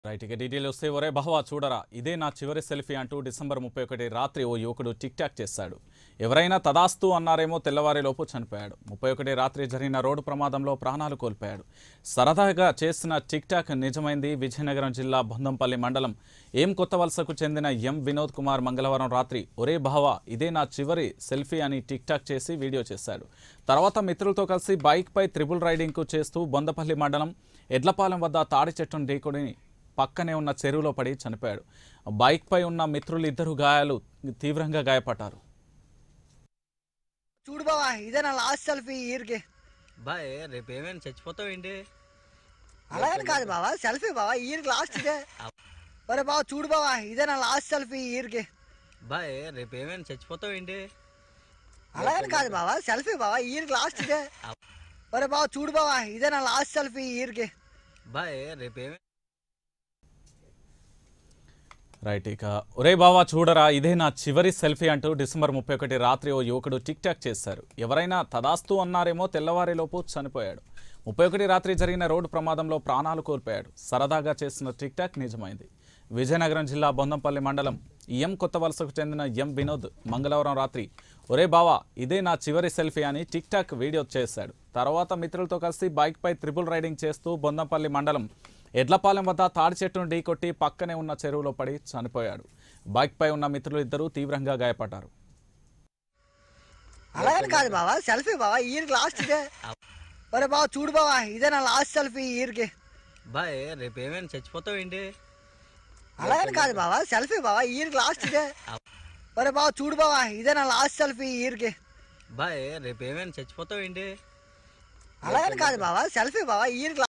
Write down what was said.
right ఇక detail వస్తే ఒరే బహవా చూడరా ఇదే నా చివరి సెల్ఫీ అంటూ డిసెంబర్ ముప్పై ఒకటి రాత్రి ఓ యువకుడు టిక్ టాక్ చేశాడు ఎవరైనా తదాస్తు అన్నారేమో తెల్లవారేలోపు చనిపోయాడు ముప్పై ఒకటి రాత్రి జరిగిన రోడ్డు ప్రమాదంలో ప్రాణాలు కోల్పోయాడు సరదాగా చేసిన టిక్ టాక్ నిజమైంది విజయనగరం జిల్లా బొందంపల్లి మండలం ఏం కొత్త వలసకు చెందిన ఎం వినోద్ కుమార్ మంగళవారం రాత్రి ఒరే బహవా ఇదే నా చివరి సెల్ఫీ అని టిక్ టాక్ చేసి వీడియో చేశాడు తర్వాత మిత్రులతో కలిసి బైక్పై త్రిబుల్ రైడింగ్కు చేస్తూ బొందపల్లి మండలం ఎడ్లపాలెం వద్ద తాడి చెట్టును ఢీకొని పక్కనే ఉన్న చెరువులో పడి చనిపోయాడు బైక్పై ఉన్న మిత్రులు ఇద్దరు గాయాలు తీవ్రంగా గాయపడ్డారు చూడు బావా ఇదే నా లాస్ట్ సెల్ఫీ ఇయర్కి బాయ్ రేపు ఏమైనా చచ్చిపోతావు ఏంటి అలాగని కాదు బావా సెల్ఫీ బావా ఇయర్కి లాస్ట్ ఇదే ఒరే బావా చూడు బావా ఇదే నా లాస్ట్ సెల్ఫీ ఇయర్కి బాయ్ రేపు ఏమైనా చచ్చిపోతావు ఏంటి అలాగని కాదు బావా సెల్ఫీ బావా ఇయర్కి లాస్ట్ ఇదే ఒరే బావా చూడు బావా ఇదే నా లాస్ట్ సెల్ఫీ ఇయర్కి బాయ్ రేపు ఏమైనా రైట్ ఇక ఒరే బావా చూడరా ఇదే నా చివరి సెల్ఫీ అంటూ డిసెంబర్ ముప్పై ఒకటి రాత్రి ఓ యువకుడు టిక్ టాక్ చేశారు ఎవరైనా తదాస్తు అన్నారేమో తెల్లవారిలోపు చనిపోయాడు ముప్పై ఒకటి రాత్రి జరిగిన రోడ్డు ప్రమాదంలో ప్రాణాలు కోల్పోయాడు సరదాగా చేసిన టిక్ టాక్ నిజమైంది విజయనగరం జిల్లా బొందంపల్లి మండలం ఎం కొత్త వలసకు చెందిన ఎం వినోద్ మంగళవారం రాత్రి ఒరే బావా ఇదే నా చివరి సెల్ఫీ అని టిక్ టాక్ వీడియో చేశాడు తర్వాత మిత్రులతో కలిసి బైక్పై త్రిపుల్ రైడింగ్ చేస్తూ బొందంపల్లి మండలం ఎడ్లపాలెం వద్ద తాడి చెట్టును ఢీకొట్టి పక్కనే ఉన్న చెరువులో పడి చనిపోయాడు బైక్పై ఉన్న మిత్రులు ఇద్దరూ తీవ్రంగా గాయపడ్డారు అలాగని కాదు బావా సెల్ఫీ బావా ఇయర్కి లాస్ట్ ఇదే ఒరే బావా చూడు బావా ఇదే నా లాస్ట్ సెల్ఫీ ఇయర్కి బాయ్ రేపు ఏమైనా చచ్చిపోతావు ఏంటి అలాగని కాదు బావా సెల్ఫీ బావా ఇయర్కి లాస్ట్ ఇదే ఒరే బావా చూడు బావా ఇదే నా లాస్ట్ సెల్ఫీ ఇయర్కి బాయ్ రేపు ఏమైనా చచ్చిపోతావు ఏంటి అలాగని కాదు బావా సెల్ఫీ బావా ఇయర్కి